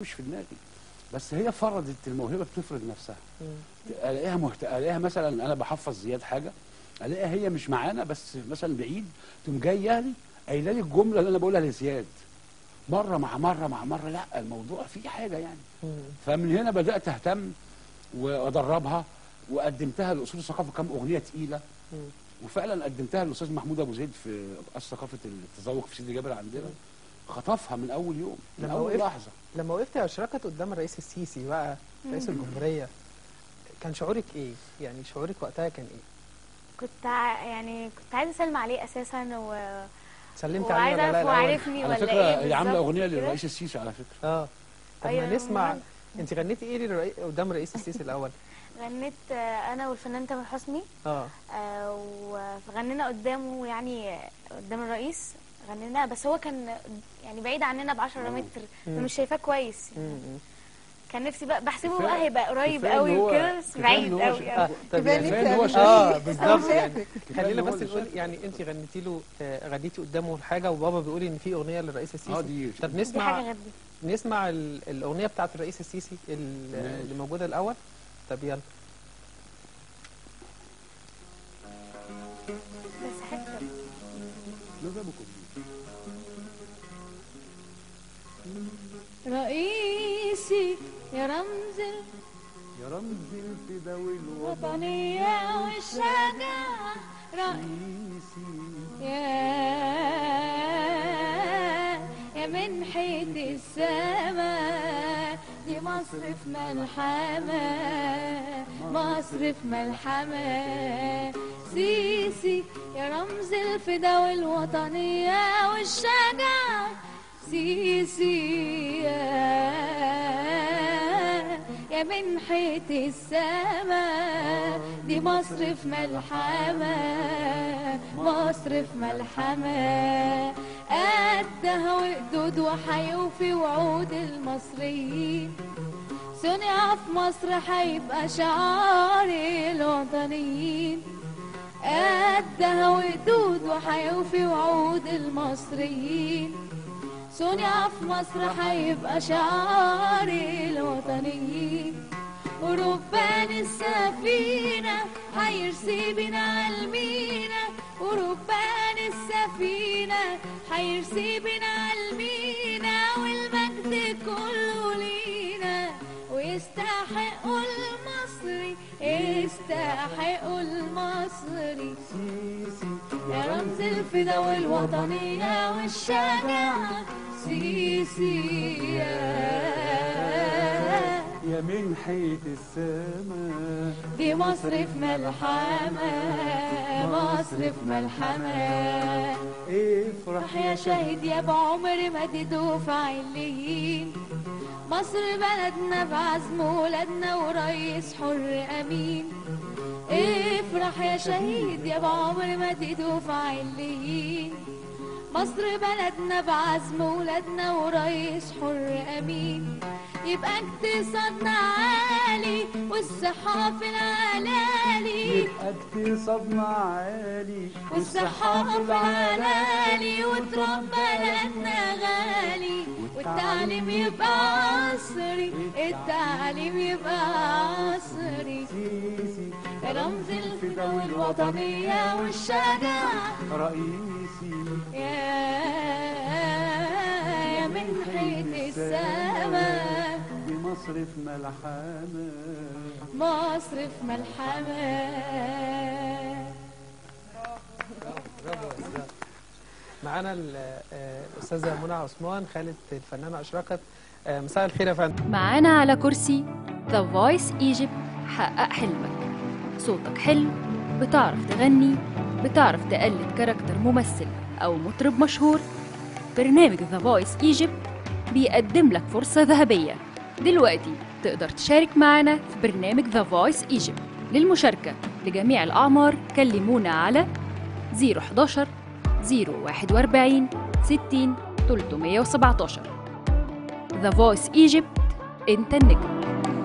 مش في دماغي بس هي فرضت الموهبه بتفرض نفسها مم. الاقيها محت... الاقيها مثلا انا بحفظ زياد حاجه الاقيها هي مش معانا بس مثلا بعيد تقوم جايه لي قايله لي الجمله اللي انا بقولها لزياد مره مع مره مع مره لا الموضوع فيه حاجه يعني مم. فمن هنا بدات اهتم وادربها وقدمتها لاصول الثقافه كام اغنيه تقيله مم. وفعلا قدمتها للاستاذ محمود ابو زيد في مؤسسه ثقافه التذوق في سيدي جابر عندنا خطفها من اول يوم من لما اول وقفت- لحظه لما وقفت اشركت قدام الرئيس السيسي بقى رئيس الجمهوريه كان شعورك ايه؟ يعني شعورك وقتها كان ايه؟ كنت ع- يعني كنت عايزه اسلم عليه اساسا و سلمت عليه وعايزه ولا لا اعرف هو الأول؟ عارفني على ولا فكره ايه هي عامله بالظبط اغنيه كده. للرئيس السيسي على فكره اه طب أيوة، ما نسمع مهم. انت غنيتي ايه للرئي... قدام الرئيس السيسي الاول؟ غنيت آه، انا والفنان تامر حسني اه آه، وغنينا قدامه يعني قدام الرئيس غنينا بس هو كان يعني بعيد عننا ب 10 متر مم. مش شايفاه كويس مم. مم. كان نفسي بقى بحسبه كفاية- بقى هيبقى قريب كفاية إن قوي هو- وكده بس كفاية بعيد إن هو قوي ش- قوي اه طب كفاية يعني إن كفايه ان هو أنت- شايف اه بالظبط أنا يعني شايفك. خلينا إن هو بس اللي نقول شايف. يعني انت غنيتي له آه، غنيتي قدامه الحاجه وبابا بيقول ان في اغنيه للرئيس السيسي اه دي طب دي حاجه نسمع غريبه نسمع ال- الاغنيه بتاعت الرئيس السيسي ال- ماشي. اللي موجوده الاول طب يلا بس حته لا ده بكم. رئيسي يا رمز يا رمز الفداوي الوطنية والشجاعة رئيسي يا يا منحة السماء دي مصر في ملحمة مصر في ملحمة سيسي يا رمز الفدا والوطنية والشجاعة سيسي يا يا منحة السماء دي مصر في ملحمة مصر في ملحمة قدها وقدود وحيوفي وعود المصريين صنع في مصر هيبقى شعار الوطنيين قدها وقدود وحيوفي وعود المصريين صنع في مصر هيبقى شعار الوطنيين وربان السفينة هيرسي بنا عالمينا وربان السفينة هيرسي بنا عالمينا والمجد كله لينا ويستحقوا المصري يستحقوا المصري يا رمز الفدا والوطنية والشجاعة سيسي يا يا منحة السماء دي مصر في ملحمة مصر في ملحمة افرح افرح يا شاهد يا بعمر مددوا في عليين مصر بلدنا بعزم ولادنا ورئيس حر امين افرح يا شهيد يا بعمر مددوا في عليين مصر بلدنا بعزم ولادنا ورئيس حر امين يبقى اقتصادنا عالي والصحة في العلالي يبقى اقتصادنا عالي والصحة في العلالي وتراب بلدنا غالي والتعليم يبقى عصري التعليم يبقى عصري سيسي يا رمز الفدا والوطنية والشجاعة رئيسي يا يا منحة السماء دي مصر في ملحمة مصر في ملحمة برافو يا أستاذ. معانا ال- آه، الاستاذه منى عثمان خالة الفنانه اشركت آه، مساء الخير يا فندم معانا على كرسي The Voice Egypt حقق حلمك صوتك حلو بتعرف تغني بتعرف تقلد كاركتر ممثل أو مطرب مشهور برنامج The Voice Egypt بيقدم لك فرصة ذهبية دلوقتي تقدر تشارك معنا في برنامج The Voice Egypt للمشاركة لجميع الأعمار كلمونا على 011 041 60 317 The Voice Egypt انت النجم